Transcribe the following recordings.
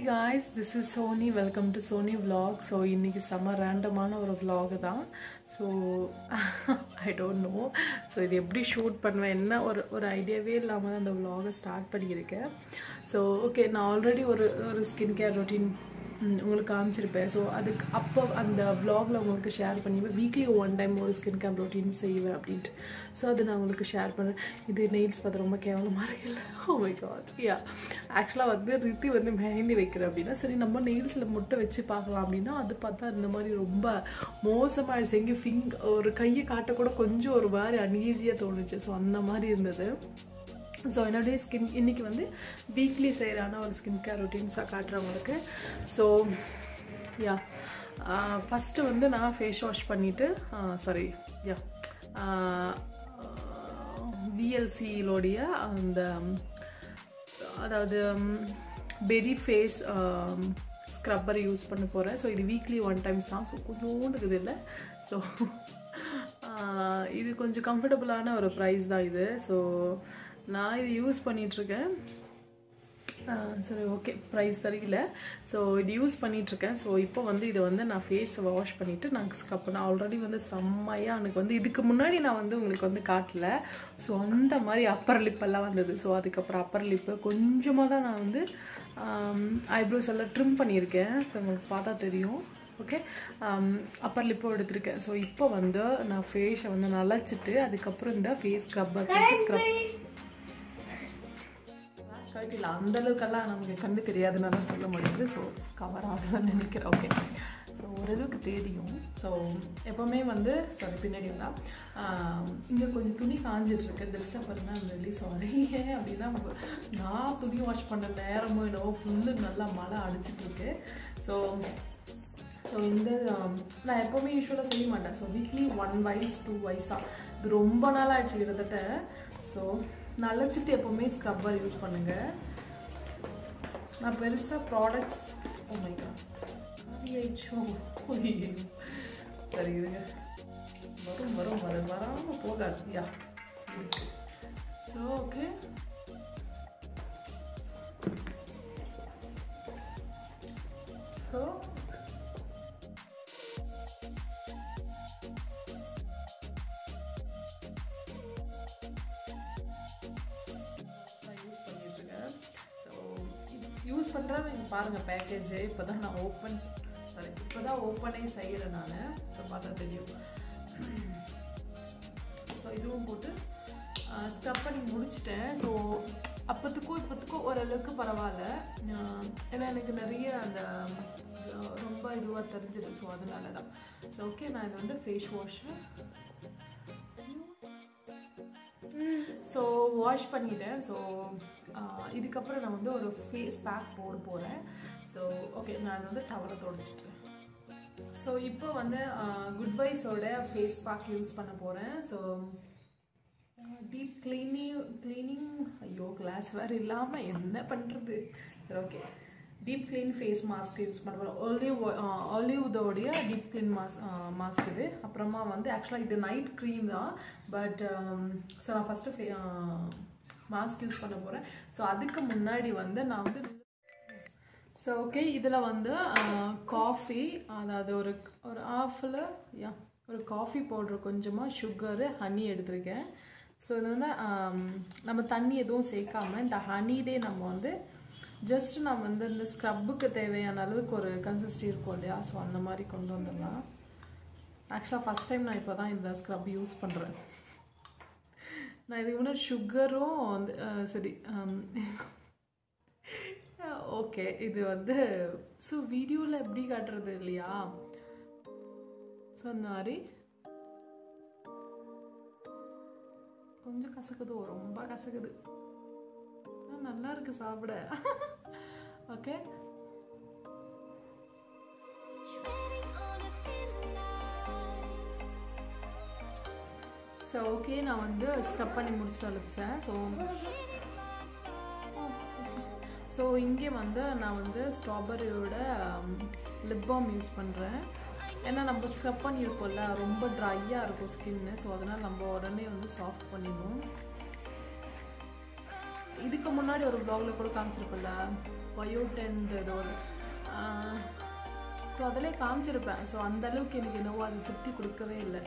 Guys this is Soni welcome to Soni vlog so இன்றைக்கி செம்ம ரேண்டமான ஒரு vlog தான் so I don't know so இது எப்படி ஷூட் பண்ணுவேன் என்ன ஒரு ஒரு ஐடியாவே இல்லாமல் தான் அந்த vlog-அ ஸ்டார்ட் பண்ணியிருக்கேன் ஸோ ஓகே நான் ஆல்ரெடி ஒரு ஒரு ஸ்கின் கேர் ரொட்டீன் உங்களுக்கு காமிச்சிருப்பேன் ஸோ அதுக்கு அப்போ அந்த vlogல உங்களுக்கு ஷேர் பண்ணிப்பேன் வீக்லி ஒன் டைம் ஒரு ஸ்கின் கேர் ரொட்டீன் செய்வேன் அப்படின்ட்டு ஸோ அது நான் உங்களுக்கு ஷேர் பண்ணேன் இது நெயில்ஸ் பார்த்து ரொம்ப கேவலமாக இருக்குல்ல ஓ மை காட் யா ஆக்சுவலாக வந்து ரித்தி வந்து மெஹந்தி வைக்கிறேன் அப்படின்னா சரி நம்ம நெயில்ஸில் மட்டும் வச்சு பார்க்கலாம் அப்படின்னா அது பார்த்தா இந்த மாதிரி ரொம்ப மோசமாகிடுச்சு எங்கேயும் ஃபிங் ஒரு கையை காட்டக்கூட கொஞ்சம் ஒரு மாதிரி அன்ஈஸியாக தோணுச்சு ஸோ அந்த மாதிரி இருந்தது ஸோ என்னுடைய ஸ்கின் இன்றைக்கி வந்து வீக்லி செய்கிறான ஒரு ஸ்கின் கேர் ரொட்டீன்ஸாக காட்டுறவங்களுக்கு ஸோ யா ஃபஸ்ட்டு வந்து நான் ஃபேஸ் வாஷ் பண்ணிவிட்டு சாரி யா விஎல்சியிலோடைய அந்த அதாவது பெரி ஃபேஸ் ஸ்க்ரப்பர் யூஸ் பண்ண போகிறேன் ஸோ இது வீக்லி ஒன் டைம்ஸ் தான் ஸோ கொஞ்சோண்டு இருக்குது இல்லை ஸோ இது கொஞ்சம் கம்ஃபர்டபுளான ஒரு ப்ரைஸ் தான் இது ஸோ நான் இது யூஸ் பண்ணிகிட்ருக்கேன் சரி ஓகே ப்ரைஸ் தெரியல ஸோ இது யூஸ் பண்ணிகிட்ருக்கேன் ஸோ இப்போ வந்து இதை வந்து நான் ஃபேஸை வாஷ் பண்ணிவிட்டு நான் ஸ்க்ரப் பண்ணேன் ஆல்ரெடி வந்து செம்மையாக எனக்கு வந்து இதுக்கு முன்னாடி நான் வந்து உங்களுக்கு வந்து காட்டல ஸோ அந்த மாதிரி அப்பர் லிப்பெல்லாம் வந்தது ஸோ அதுக்கப்புறம் அப்பர் லிப்பு கொஞ்சமாக தான் நான் வந்து ஐப்ரோஸ் எல்லாம் ட்ரிம் பண்ணியிருக்கேன் ஸோ உங்களுக்கு பார்த்தா தெரியும் ஓகே அப்பர் லிப்போ எடுத்திருக்கேன் ஸோ இப்போ வந்து நான் ஃபேஸை வந்து நனைச்சிட்டு அதுக்கப்புறம் இந்த ஃபேஸ் ஸ்க்ரப்பர் ஸ்க்ரப் கழட்டில அந்த அளவுக்கெல்லாம் நமக்கு கண்டு தெரியாதுன்னு சொல்ல முடியாது ஸோ கவர் ஆகுதுன்னு நினைக்கிறேன் ஓகே ஸோ ஓரளவுக்கு தெரியும் ஸோ எப்போவுமே வந்து சாரி பின்னாடி தான் இங்கே கொஞ்சம் துணி காஞ்சிட்ருக்கு டிஸ்டர்ப் பண்ணால் really சாரி ஏன் அப்படின்னா நான் துணி வாஷ் பண்ண நேரமும் என்னவோ ஃபுல்லு நல்லா மழை அடிச்சிட்ருக்கு ஸோ ஸோ இந்த நான் எப்போவுமே யூஸ்வலாக செய்ய மாட்டேன் so weekly one wise two wise தான் இது ரொம்ப நாள் ஆயிடுச்சு கிட்டத்தட்ட ஸோ நனைச்சிட்டு எப்போவுமே ஸ்க்ரப்பர் யூஸ் பண்ணுங்கள் நான் பெருசாக ப்ராடக்ட்ஸ் ஓ மை காட் ஐயோ சரி இருங்க வரும் வரும் வரும் வராமல் போகாது yeah so okay so use பண்ணுறேன் நீங்கள் பாருங்கள் பேக்கேஜு இப்போ தான் நான் ஓப்பன் சாரி இப்போ தான் ஓப்பனே செய்கிறேன் நான் ஸோ பார்த்தா தெரியும் ஸோ இதுவும் போட்டு ஸ்க்ரப் பண்ணி முடிச்சிட்டேன் ஸோ அப்போத்துக்கும் இப்போத்துக்கும் ஓரளவுக்கு பரவாயில்ல ஏன்னா எனக்கு நிறைய அந்த ரொம்ப இதுவாக தெரிஞ்சிது ஸோ அதனால தான் ஸோ ஓகே நான் இது வந்து ஃபேஸ் வாஷு ஸோ வாஷ் பண்ணிட்டேன் ஸோ இதுக்கப்புறம் நான் வந்து ஒரு ஃபேஸ் பேக் போட போகிறேன் ஸோ ஓகே நான் வந்து டவரை தொடச்சிட்டேன் ஸோ இப்போ வந்து குட் வைஸோட ஃபேஸ் பேக் யூஸ் பண்ண போகிறேன் ஸோ டீப் க்ளீனிங் க்ளீனிங் ஐயோ கிளாஸ் வேறு இல்லாமல் என்ன பண்ணுறது சரி okay deep clean face mask use பண்ண போகிறோம் ஒலிவ் ஒலிவுதோடைய டீப் க்ளீன் மாஸ் மாஸ்க் இது அப்புறமா வந்து ஆக்சுவலாக இது நைட் க்ரீம் தான் பட் ஸோ நான் ஃபஸ்ட்டு ஃபே மாஸ்க் யூஸ் பண்ண போகிறேன் ஸோ அதுக்கு முன்னாடி வந்து நான் வந்து ஸோ ஓகே இதில் வந்து காஃபி அதாவது ஒரு ஒரு ஆஃபில் யா ஒரு காஃபி பவுட்ரு கொஞ்சமாக சுகரு ஹனி எடுத்திருக்கேன் ஸோ இது வந்து நம்ம தண்ணி எதுவும் சேர்க்காம இந்த ஹனிலே நம்ம வந்து ஜஸ்ட் நம்ம வந்து இந்த ஸ்க்ரப்புக்கு தேவையான அளவுக்கு ஒரு கன்சிஸ்டி இருக்கும் இல்லையா ஸோ அந்த மாதிரி கொண்டு வந்துடலாம் ஆக்சுவலாக ஃபஸ்ட் டைம் நான் இப்போ தான் இந்த ஸ்க்ரப் யூஸ் பண்ணுறேன் நான் இதுக்கு முன்னாடி சுகரும் வந்து சரி ஓகே இது வந்து ஸோ வீடியோவில் எப்படி காட்டுறது இல்லையா ஸோ அந்த மாதிரி கொஞ்சம் கசக்குதோ ரொம்ப கசக்குது நல்லா இருக்கு சாப்பிட ஓகே ஸோ ஓகே நான் வந்து ஸ்க்ரப் பண்ணி முடிச்சிட்டேன் லிப்ஸை ஸோ ஸோ இங்கே வந்து நான் வந்து ஸ்ட்ராபெரியோட லிப் பாம் யூஸ் பண்ணுறேன் ஏன்னா நம்ம ஸ்க்ரப் பண்ணியிருக்கோம்ல ரொம்ப ட்ரையாக இருக்கும் ஸ்கின்னு ஸோ அதனால் நம்ம உடனே வந்து சாஃப்ட் பண்ணிடுவோம் இதுக்கு முன்னாடி ஒரு ப்ளாகில் கூட காமிச்சிருப்பல பயோடென் ஏதோ ஸோ அதிலே காமிச்சிருப்பேன் ஸோ அந்த அளவுக்கு எனக்கு என்னவோ அது திருப்தி கொடுக்கவே இல்லை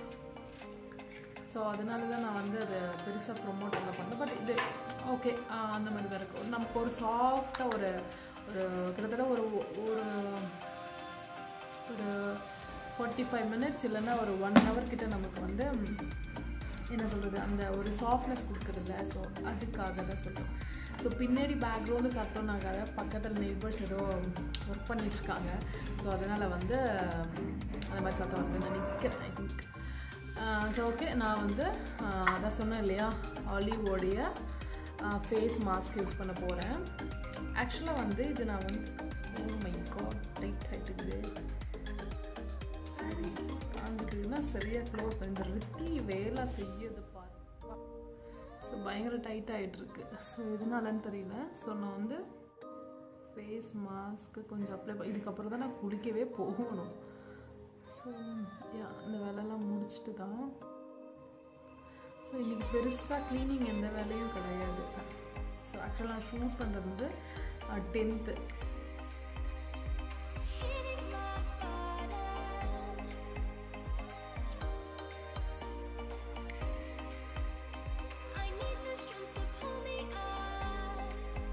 ஸோ அதனால தான் நான் வந்து அதை பெருசாக ப்ரொமோட் பண்ண பண்ணேன் பட் இது ஓகே அந்த மாதிரி தான் இருக்கும் நமக்கு ஒரு சாஃப்டாக ஒரு ஒரு கிட்டத்தட்ட ஒரு ஒரு ஒரு ஃபார்ட்டி ஃபைவ் மினிட்ஸ் இல்லைன்னா ஒரு ஒன் ஹவர் கிட்ட நமக்கு வந்து என்ன சொல்கிறது அந்த ஒரு சாஃப்ட்னஸ் கொடுக்குறதில்ல ஸோ அதுக்காக தான் சொல்கிறேன் ஸோ பின்னாடி பேக்ரவுண்டு சத்தம் ஆகாத பக்கத்தில் நெய்பர்ஸ் ஏதோ ஒர்க் பண்ணிகிட்ருக்காங்க ஸோ அதனால் வந்து அந்த மாதிரி சத்தம் வந்து நான் நிற்கிறேன் ஐ திங்க் ஸோ ஓகே நான் வந்து அதான் சொன்னேன் இல்லையா ஆலிவோடைய ஃபேஸ் மாஸ்க் யூஸ் பண்ண போகிறேன் ஆக்சுவலாக வந்து இது நான் வந்து ஓ மை காட் டைட் ஆகிட்டுக்குது சரி காந்துக்குதுன்னா சரியாக க்ளோஸ் இந்த ரித்தி வேலை செய்யுது பாரு ஸோ பயங்கர டைட் ஆகிட்டுருக்கு ஸோ எதனாலன்னு தெரியல ஸோ நான் வந்து ஃபேஸ் மாஸ்க்கு கொஞ்சம் அப்ளை பண்ண இதுக்கப்புறம் தான் நான் குளிக்கவே போகணும் ஸோ யா இந்த வேலைலாம் முடிச்சுட்டு தான் ஸோ இன்றைக்கி பெருசாக க்ளீனிங் எந்த வேலையும் கிடையாது ஸோ ஆக்சுவலாக நான் ஷூட் பண்ணுறது வந்து tenth I need the strength to pull me up.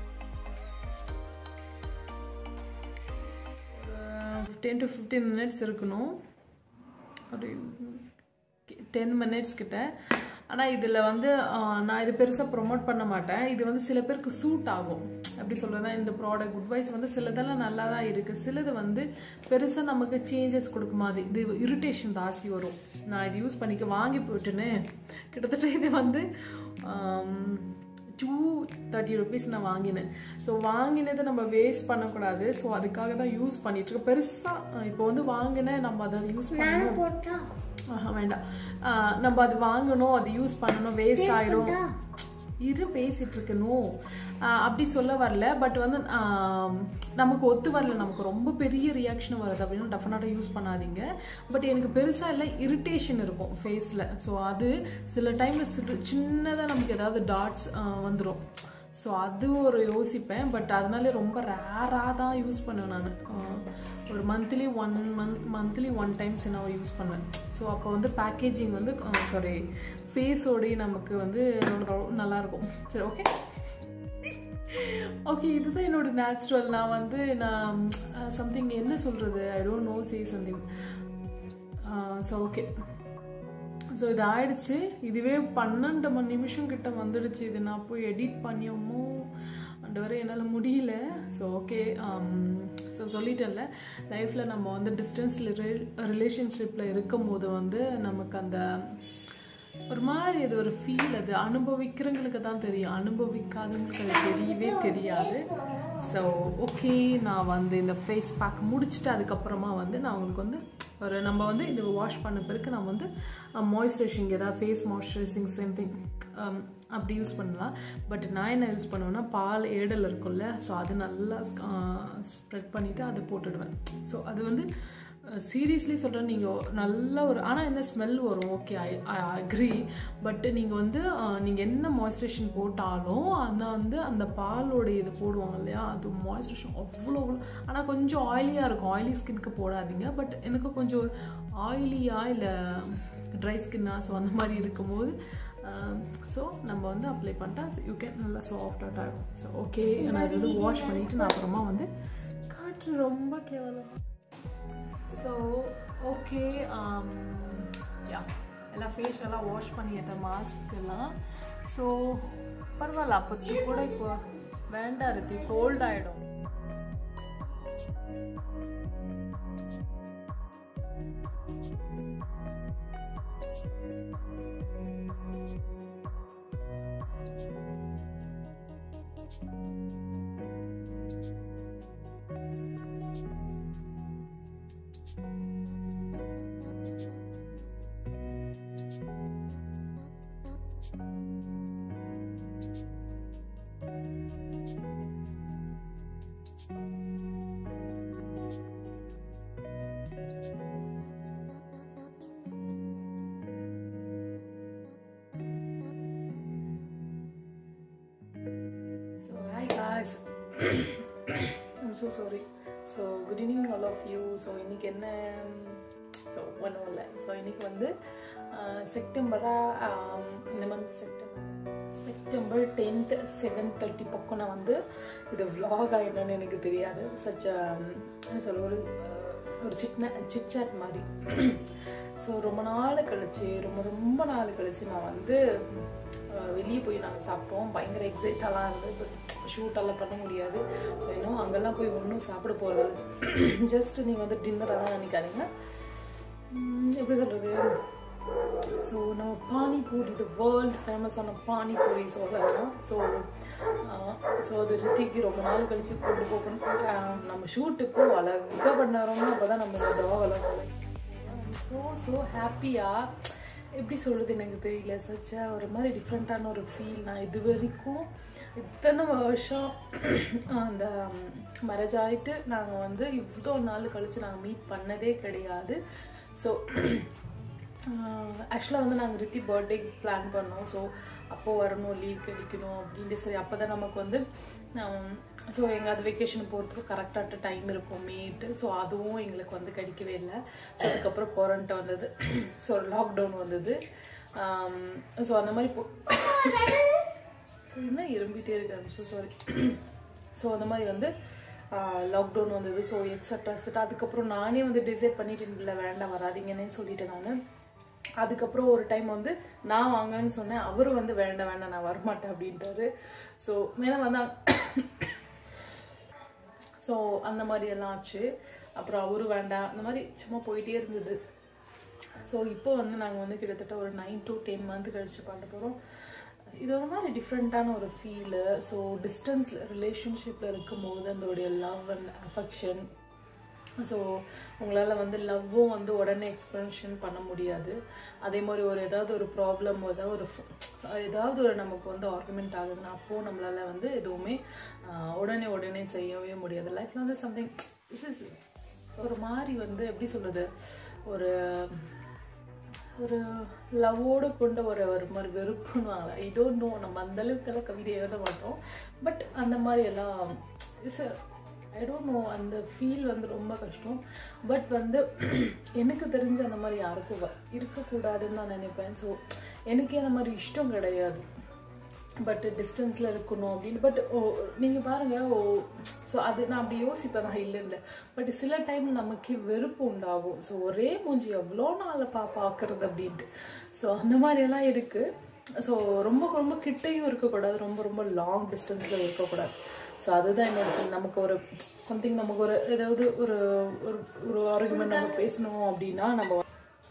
Ten to fifteen minutes இருக்கணும் ஒரு டென் மினிட்ஸ் கிட்ட ஆனால் இதில் வந்து ஆஹ், நான் இது பெருசாக ப்ரொமோட் பண்ண மாட்டேன் இது வந்து சில பேருக்கு சூட் ஆகும் எப்படி சொல்கிறதா இந்த ப்ராடக்ட் குட் வைஸ் வந்து சிலதெல்லாம் நல்லா தான் இருக்குது சிலது வந்து பெருசாக நமக்கு சேஞ்சஸ் கொடுக்குமா அது இது இரிட்டேஷன் ஜாஸ்தி வரும் நான் இது யூஸ் பண்ணிக்க வாங்கி போட்டுன்னு கிட்டத்தட்ட இது வந்து டூ தேர்ட்டி ருபீஸ் நான் வாங்கினேன் ஸோ வாங்கினதை நம்ம வேஸ்ட் பண்ணக்கூடாது ஸோ அதுக்காக தான் யூஸ் பண்ணிட்டுருக்கேன் பெருசாக இப்போ வந்து வாங்கினேன் நம்ம அதை யூஸ் பண்ணணும் போட்டா ஆஹா வேண்டாம் ஆஹ் நம்ம அது வாங்கணும் அது யூஸ் பண்ணணும் வேஸ்ட் ஆயிடும் இரு பேசிட்டு இருக்கணும் ஆஹ் அப்படி சொல்ல வரல பட் வந்து ஆஹ் நமக்கு ஒத்து வரல நமக்கு ரொம்ப பெரிய ரியாக்ஷன் வருது அப்படின்னு டெஃபினட்டாக யூஸ் பண்ணாதீங்க பட் எனக்கு பெருசாக இல்லை இரிட்டேஷன் இருக்கும் ஃபேஸில் ஸோ அது சில டைமில் சிறு சின்னதாக நமக்கு ஏதாவது டாட்ஸ் வந்துடும் ஸோ அது ஒரு யோசிப்பேன் பட் அதனால ரொம்ப ரேராக தான் யூஸ் பண்ணுவேன் நான் ஒரு monthly one month monthly one times நான் யூஸ் பண்ணுவேன் ஸோ அப்போ வந்து பேக்கேஜிங் வந்து சாரி ஃபேஸோடய நமக்கு வந்து ரொம்ப நல்லாயிருக்கும் சரி ஓகே ஓகே இதுதான் என்னோட நேச்சுரல் நான் வந்து நான் சம்திங் என்ன சொல்கிறது I don't know say something so okay so இது ஆயிடுச்சு இதுவே பன்னெண்டு மணி நிமிஷம் கிட்ட வந்துடுச்சு இது நான் போய் எடிட் பண்ணியோமோ அந்த வரை என்னால் முடியல ஸோ ஓகே ஸோ சொல்லிட்டேன்ல லைஃப்பில் நம்ம வந்து டிஸ்டன்ஸ் ரிலேஷன்ஷிப்பில் இருக்கும் போது வந்து நமக்கு அந்த ஒரு மாதிரி அது ஒரு ஃபீல் அது அனுபவிக்கிறவங்களுக்கு தான் தெரியும் அனுபவிக்காதவங்களுக்கு அது தெரியவே தெரியாது ஸோ ஓகே நான் வந்து இந்த ஃபேஸ் பேக் முடிச்சுட்டு அதுக்கப்புறமா வந்து நான் உங்களுக்கு வந்து ஒரு நம்ம வந்து இது வாஷ் பண்ண பிறகு நம்ம வந்து மாய்ஸ்சரைசிங் ஏதாவது ஃபேஸ் மாய்ஸ்சரைசிங் சேம் திங் அப்படி யூஸ் பண்ணலாம் பட் நான் என்ன யூஸ் பண்ணுவேன்னா பால் ஏடல் இருக்கும்ல ஸோ அது நல்லா ஸ்ப்ரெட் பண்ணிவிட்டு அதை போட்டுடுவேன் ஸோ அது வந்து சீரியஸ்லி சொல்கிறேன் நீங்கள் நல்ல ஒரு ஆனால் என்ன ஸ்மெல் வரும் okay I I agree but நீங்கள் வந்து நீங்கள் என்ன மாய்ஸ்சரைசேஷன் போட்டாலும் அந்த வந்து அந்த பாலோடைய இது போடுவாங்க இல்லையா அது மாய்ஸ்சரைசேஷன் அவ்வளோ அவ்வளோ ஆனால் கொஞ்சம் ஆயிலியாக இருக்கும் ஆயிலி ஸ்கின்க்கு போடாதீங்க பட் எனக்கு கொஞ்சம் ஆயிலியாக இல்லை ட்ரை ஸ்கின்னாக ஸோ அந்த மாதிரி இருக்கும்போது ஸோ நம்ம வந்து அப்ளை பண்ணிட்டா யூ கேன் நல்லா சாஃப்டாக ஆகும் ஸோ ஓகே நான் இது வந்து வாஷ் பண்ணிவிட்டு நான் அப்புறமா வந்து காற்று ரொம்ப கேவலம் ஸோ ஓகே யா எல்லாம் ஃபேஸ் எல்லாம் வாஷ் பண்ணிட்டேன் மாஸ்க் எல்லாம் ஸோ பரவாயில்ல அப்போது கூட இப்போ வேண்டாம் இருக்கு கோல்ட் ஆகிடும் so hi guys so sorry so good evening all of you so இன்னைக்கு என்ன ஸோ ஒன்றும் இல்லை ஸோ இன்னைக்கு வந்து செப்டம்பராக இந்த month September September tenth seven thirty பக்கம் நான் வந்து இது vlog ஆகிடணும்னு எனக்கு தெரியாது சச் என்ன சொல்ல ஒரு அஹ், ஒரு சின்ன சிட்சாட் மாதிரி ஸோ ரொம்ப நாள் கழிச்சு ரொம்ப ரொம்ப நாள் கழிச்சு நான் வந்து வெளியே போய் நாங்கள் சாப்பிட்டோம் பயங்கர எக்ஸைட்டாலாம் இருந்தது பட் ஷூட்டெல்லாம் பண்ண முடியாது ஸோ இன்னும் அங்கெல்லாம் போய் ஒன்றும் சாப்பிட போகிறது ஜஸ்ட் நீங்கள் வந்து டின்னரெல்லாம் நினைக்காதீங்க உம், எப்படி சொல்கிறது ஸோ நம்ம பானிபூரி த வேர்ல்ட் ஃபேமஸான பானிபூரி சொல்லலாம் ஸோ ஸோ அது ரித்திக்கு ரொம்ப நாள் கழிச்சு கொண்டு போகணும் ஆஹ் நம்ம ஷூட்டுக்கு அழகாக பண்ணாரோமோ அப்போ தான் நம்ம இந்த டாகெல்லாம் ஸோ ஸோ ஹாப்பியாக எப்படி சொல்கிறது எனக்கு தெரியல சச்சா ஒரு மாதிரி டிஃப்ரெண்ட்டான ஒரு ஃபீல் நான் இது வரைக்கும் இத்தனை வருஷம் அந்த மேரேஜ் ஆகிட்டு நாங்கள் வந்து இவ்வளோ நாள் கழித்து நாங்கள் மீட் பண்ணதே கிடையாது ஸோ ஆக்சுவலாக வந்து நாங்கள் ரித்தி பர்த்டே பிளான் பண்ணோம் ஸோ அப்போது வரணும் லீவ் கிடைக்கணும் அப்படின்ட்டு சரி அப்போ தான் நமக்கு வந்து ஸோ எங்கேயாவது வெக்கேஷன் போகிறதுக்கு கரெக்டாக டைம் இருக்கும் மேட்டு ஸோ அதுவும் எங்களுக்கு வந்து கிடைக்கவே இல்லை ஸோ அதுக்கப்புறம் கொரண்ட்டை வந்தது ஸோ லாக்டவுன் வந்தது ஸோ அந்த மாதிரி போ ஸோ என்ன இரும்பிட்டே இருக்கேன் ஸோ சாரி ஸோ அந்த மாதிரி வந்து லாக்டவுன் வந்தது ஸோ எக்ஸட்ரா எக்ஸட்ரா அதுக்கப்புறம் நானே வந்து டிசைட் பண்ணிட்டு இல்லை வேண்டாம் வராதீங்கன்னே சொல்லிட்டேன் நான் அதுக்கப்புறம் ஒரு டைம் வந்து நான் வாங்கன்னு சொன்னேன் அவரும் வந்து வேண்டாம் வேண்டாம் நான் வரமாட்டேன் அப்படின்ட்டாரு ஸோ மேலே வந்தாங்க ஸோ அந்த மாதிரி எல்லாம் ஆச்சு அப்புறம் அவரும் வேண்டாம் அந்த மாதிரி சும்மா போயிட்டே இருந்தது ஸோ இப்போ வந்து நாங்கள் வந்து கிட்டத்தட்ட ஒரு நைன் டு டென் மந்த் கழிச்சு பண்ண போகிறோம் இது ஒரு மாதிரி டிஃப்ரெண்ட்டான ஒரு ஃபீலு ஸோ டிஸ்டன்ஸில் ரிலேஷன்ஷிப்பில் இருக்கும்போது அதோடைய லவ் அண்ட் அஃபெக்ஷன் ஸோ உங்களால் வந்து லவ்வும் வந்து உடனே எக்ஸ்பிரஷன் பண்ண முடியாது அதே மாதிரி ஒரு ஏதாவது ஒரு ப்ராப்ளம் ஏதாவது ஒரு ஃப- ஏதாவது ஒரு நமக்கு வந்து ஆர்குமெண்ட் ஆகுதுன்னா அப்போது நம்மளால் வந்து எதுவுமே ஆஹ், உடனே உடனே செய்யவே முடியாது லைஃப்பில் வந்து சம்திங் திஸ் இஸ் ஒரு மாதிரி வந்து எப்படி சொல்கிறது ஒரு ஒரு லவ்வோடு கொண்ட ஒரு ஒரு மாதிரி வெறுப்புன்னு ஐ டோன்ட் நோ நம்ம அந்த அளவுக்கெல்லாம் கவிதை எழுத மாட்டோம் பட் அந்த மாதிரி எல்லாம் இஸ் ஐ டோன்ட் நோ அந்த ஃபீல் வந்து ரொம்ப கஷ்டம் பட் வந்து எனக்கு தெரிஞ்ச அந்த மாதிரி யாருக்கும் வ- இருக்கக்கூடாதுன்னு நான் நினைப்பேன் ஸோ எனக்கே அந்த மாதிரி இஷ்டம் கிடையாது பட் டிஸ்டன்ஸில் இருக்கணும் அப்படின்னு பட் ஓ நீங்கள் பாருங்கள் ஓ ஸோ அது நான் அப்படி யோசிப்பேன் நான் இல்லை இல்லை பட் சில டைம் நமக்கு வெறுப்பு உண்டாகும் ஸோ ஒரே மூஞ்சி எவ்வளோ நாள் பா பார்க்கறது அப்படின்ட்டு ஸோ அந்த மாதிரியெல்லாம் இருக்குது ஸோ ரொம்ப ரொம்ப கிட்டையும் இருக்கக்கூடாது ரொம்ப ரொம்ப லாங் டிஸ்டன்ஸில் இருக்கக்கூடாது ஸோ அதுதான் என்னோட feel. நமக்கு ஒரு சம்திங் நமக்கு ஒரு ஏதாவது ஒரு ஒரு ஒரு ஆரோக்கியமாக நம்ம பேசணும் அப்படின்னா நம்ம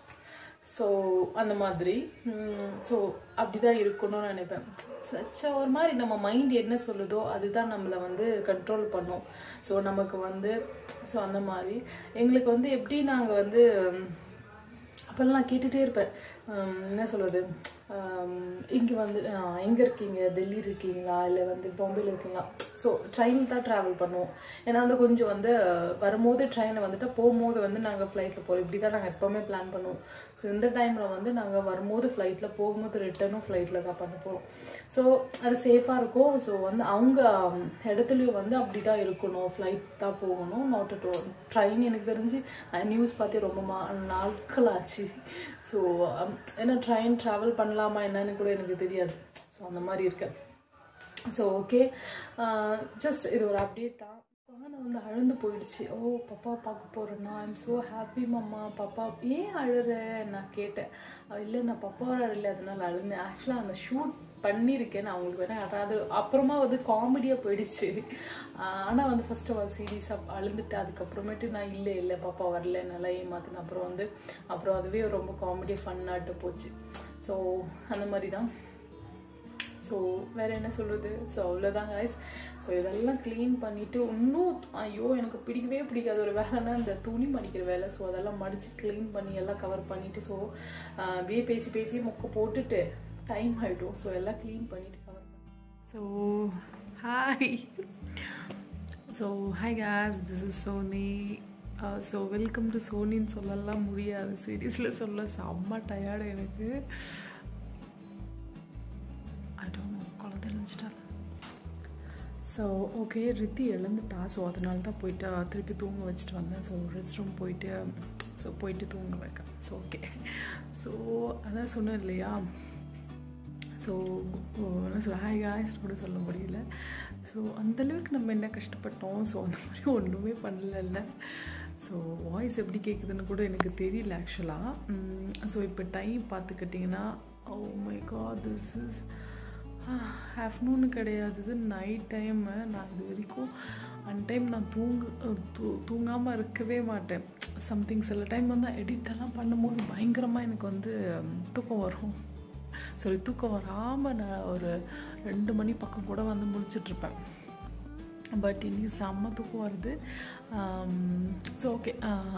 ஸோ அந்த மாதிரி ஸோ அப்படி தான் இருக்கணும்னு நினைப்பேன் சச்சா ஒரு மாதிரி நம்ம மைண்ட் என்ன சொல்லுதோ அதுதான் நம்மளை வந்து கண்ட்ரோல் பண்ணும் ஸோ நமக்கு வந்து ஸோ அந்த மாதிரி எங்களுக்கு வந்து எப்படி நாங்கள் வந்து உம், அப்போல்லாம் நான் கேட்டுகிட்டே இருப்பேன் உம், என்ன சொல்கிறது இங்கே வந்து எங்கே இருக்கீங்க டெல்லி இருக்கீங்களா இல்லை வந்து பாம்பேல இருக்கீங்களா ஸோ ட்ரெயின் தான் ட்ராவல் பண்ணுவோம் ஏன்னா வந்து கொஞ்சம் வந்து அஹ், வரும்போது ட்ரெயினில் வந்துட்டு போகும்போது வந்து நாங்கள் ஃப்ளைட்டில் போகிறோம் இப்படி தான் நாங்கள் எப்போவுமே பிளான் பண்ணுவோம் ஸோ இந்த டைமில் வந்து நாங்கள் வரும்போது ஃப்ளைட்டில் போகும்போது ரிட்டர்னும் ஃப்ளைட்டில் தான் பண்ண போகிறோம் ஸோ அது சேஃபாக இருக்கும் ஸோ வந்து அவங்க உம், இடத்துலையும் வந்து அப்படி தான் இருக்கணும் ஃப்ளைட் தான் போகணும் நாட் டு ட்ரெயின் எனக்கு தெரிஞ்சு நான் நியூஸ் பார்த்தே ரொம்ப மா நாட்கள் ஆச்சு ஸோ ஏன்னா ட்ரெயின் ட்ராவல் பண்ணலாமா என்னன்னு கூட எனக்கு தெரியாது ஸோ அந்த மாதிரி இருக்கேன் ஸோ ஓகே ஜஸ்ட் இது ஒரு அப்டேட் தான் பானை வந்து அழுந்து போயிடுச்சு ஓ பாப்பா பார்க்க போகிறேன்னா ஐம் ஸோ ஹாப்பி மம்மா பாப்பா ஏன் அழுற நான் கேட்டேன் அவ, இல்லை நான் பாப்பா வர இல்லை அதனால அழுந்தேன் ஆக்சுவலாக அந்த ஷூட் பண்ணியிருக்கேன் நான் உங்களுக்கு வேணா அது அப்புறமா வந்து காமெடியாக போயிடுச்சு ஆனால் வந்து ஃபஸ்ட்டு அவள் சீரியஸாக அழுந்துட்டு அதுக்கப்புறமேட்டு நான் இல்லை இல்லை பாப்பா வரல நல்லா ஏமாத்தினேன் அப்புறம் வந்து அப்புறம் அதுவே ரொம்ப காமெடியாக ஃபன்னாட்டு போச்சு ஸோ அந்த மாதிரி தான் ஸோ வேறு என்ன சொல்கிறது ஸோ அவ்வளோதான் guys ஸோ இதெல்லாம் க்ளீன் பண்ணிவிட்டு இன்னும் ஐயோ எனக்கு பிடிக்கவே பிடிக்காத ஒரு வேலைன்னா இந்த துணி மடிக்கிற வேலை ஸோ அதெல்லாம் மடித்து க்ளீன் பண்ணி எல்லாம் கவர் பண்ணிவிட்டு ஸோ அப்படியே பேசி பேசி மொக்க போட்டுட்டு டைம் ஆகிடும் ஸோ எல்லாம் க்ளீன் பண்ணிவிட்டு கவர் பண்ணி so hi so hi guys this is Soni so welcome to சோனின்னு சொல்லலாம் முடியாது சீரியஸில் சொல்ல செம்ம டயர்டு எனக்கு ஐ டோன்ட் நோ குழந்தை எழுந்துச்சிட்டாரு ஸோ ஓகே ரித்தி எழுந்துட்டா ஸோ அதனால தான் போயிட்டு திருப்பி தூங்க வச்சுட்டு வந்தேன் ஸோ ரெஸ்ட் ரூம் போயிட்டு ஸோ போயிட்டு தூங்க வைக்கேன் ஸோ ஓகே ஸோ அதான் சொன்னேன் இல்லையா ஸோ என்ன சொல்ல ஹாய் காய்ஸ் கூட சொல்ல முடியல ஸோ அந்தளவுக்கு நம்ம என்ன கஷ்டப்பட்டோம் ஸோ அந்த மாதிரி ஒன்றுமே பண்ணல ஸோ வாய்ஸ் எப்படி கேட்குதுன்னு கூட எனக்கு தெரியல ஆக்சுவலாக ஸோ இப்போ டைம் பார்த்துக்கிட்டிங்கன்னா oh my god this is afternoon கிடையாது இது நைட் டைமு நான் இது வரைக்கும் அன் டைம் நான் தூங்கு தூ தூங்காமல் இருக்கவே மாட்டேன் சம்திங் சில டைம் வந்து எடிட்டெல்லாம் பண்ணும்போது பயங்கரமாக எனக்கு வந்து தூக்கம் வரும் சரி தூக்கம் வராமல் நான் ஒரு ரெண்டு மணி பக்கம் கூட வந்து முழிச்சிட்ருப்பேன் பட் இன்னைக்கு செம்ம தூக்கம் வருது ஸோ ஓகே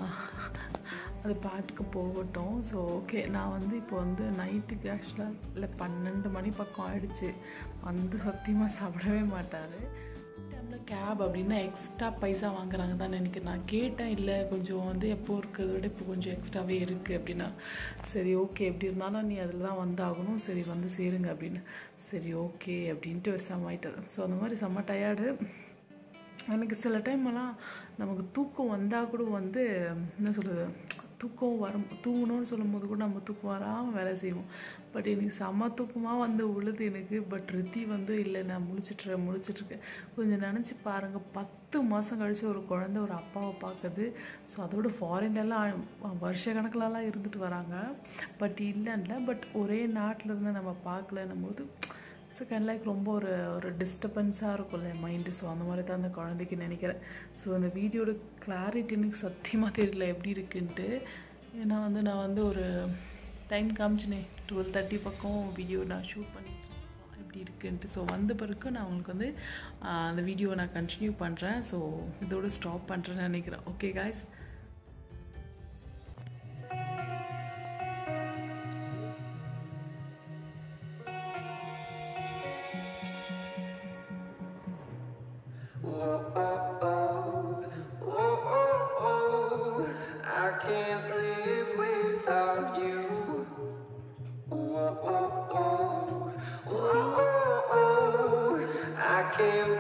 அது பாட்டுக்கு போகட்டும் ஸோ ஓகே நான் வந்து இப்போ வந்து நைட்டுக்கு ஆக்சுவலாக இல்லை பன்னெண்டு மணி பக்கம் ஆயிடுச்சு வந்து சத்தியமாக சாப்பிடவே மாட்டார் டைமில் கேப் அப்படின்னா எக்ஸ்ட்ரா பைசா வாங்குறாங்க தான் நினைக்கிறேன் நான் கேட்டேன் இல்லை கொஞ்சம் வந்து எப்போ இருக்கிறத விட இப்போ கொஞ்சம் எக்ஸ்ட்ராவே இருக்குது அப்படின்னா சரி ஓகே எப்படி இருந்தாலும் நீ அதில் தான் வந்தாகணும் சரி வந்து சேருங்க அப்படின்னு சரி ஓகே அப்படின்ட்டு செம்மாயிட்டார் ஸோ அந்த மாதிரி செம்ம டயர்டு எனக்கு சில டைம்லாம் நமக்கு தூக்கம் வந்தால் கூட வந்து என்ன சொல்கிறது தூக்கம் வரும் தூங்கணும்னு சொல்லும் போது கூட நம்ம தூக்கம் வராமல் வேலை செய்வோம் பட் எனக்கு செம்ம தூக்கமாக வந்து உழுது எனக்கு பட் ரித்தி வந்து இல்லை நான் முழிச்சிட்ருக்கேன் முழிச்சிட்ருக்கேன் கொஞ்சம் நினச்சி பாருங்கள் பத்து மாதம் கழித்து ஒரு குழந்த ஒரு அப்பாவை பார்க்குது ஸோ அதோட ஃபாரின்லலாம் வருஷ கணக்கிலலாம் இருந்துட்டு வராங்க பட் இல்லைன்ல பட் ஒரே நாட்டில் இருந்து நம்ம பார்க்கலன்னும் போது ஸோ கைண்ட் லைக் ரொம்ப ஒரு ஒரு டிஸ்டர்பன்ஸாக இருக்கும்ல மைண்டு ஸோ அந்த மாதிரி தான் அந்த குழந்தைக்கு நினைக்கிறேன் ஸோ அந்த வீடியோட கிளாரிட்டி எனக்கு சத்தியமாக தெரியல எப்படி இருக்குன்ட்டு ஏன்னா வந்து நான் வந்து ஒரு டைம் காமிச்சினே டுவெல் தேர்ட்டி பக்கம் வீடியோ நான் ஷூட் பண்ணிட்டு எப்படி இருக்குன்ட்டு ஸோ வந்த பிறகு நான் உங்களுக்கு வந்து அந்த வீடியோவை நான் கண்டினியூ பண்ணுறேன் ஸோ இதோட ஸ்டாப் பண்ணுறேன்னு நினைக்கிறேன் okay guys Whoa, oh, oh, whoa, oh, oh, I can't live without you. Whoa, oh, oh, whoa, oh, oh, I can't